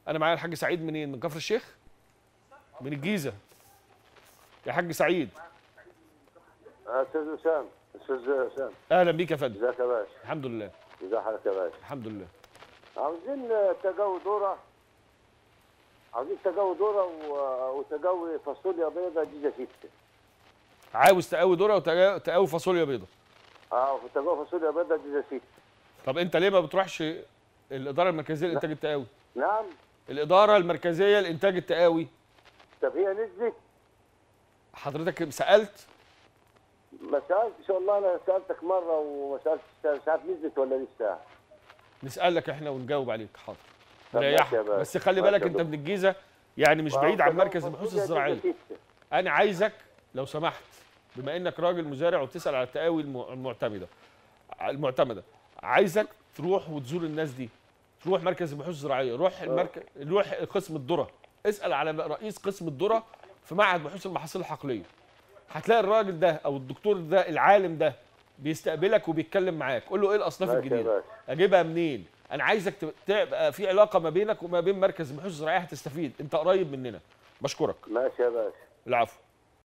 انا معايا الحاج سعيد منين من كفر الشيخ من الجيزه يا حاج سعيد استاذ اسام استاذ اسام اهلا بيك يا فندم ازيك يا باشا الحمد لله ازي حضرتك يا باشا الحمد لله عاوزين تجاوي ذره عاوزين تجاوي ذره و- وتجاوي فاصوليا بيضاء جيجا ستة عاوز تقوي ذره وتقوي فاصوليا بيضاء اه وتجاوي فاصوليا بيضاء جيجا ستة طب انت ليه ما بتروحش الاداره المركزيه لانتاج التقاوي نعم الاداره المركزيه لانتاج التقاوي طب هي نزلت حضرتك سالت ما سالتش والله انا سالتك مره وما سالتش مش عارف نزلت ولا لسه نسالك احنا ونجاوب عليك حاضر طب ماشي ريحك يا باشا. بس خلي ماشي بالك يا انت دكتور. من الجيزه يعني مش بعيد عن مركز البحوث فاصوليا الزراعيه جيجا ستة. انا عايزك لو سمحت بما انك راجل مزارع وبتسال على التقاوي الم- المعتمده المعتمده عايزك تروح وتزور الناس دي تروح مركز البحوث الزراعيه روح المركز روح قسم الذره اسال على رئيس قسم الذره في معهد بحوث المحاصيل الحقليه هتلاقي الراجل ده او الدكتور ده العالم ده بيستقبلك وبيتكلم معاك قول له ايه الاصناف ماشي يا الجديده باشا. اجيبها منين انا عايزك تب- تبقى في علاقه ما بينك وما بين مركز البحوث الزراعيه هتستفيد انت قريب مننا بشكرك ماشي يا باشا العفو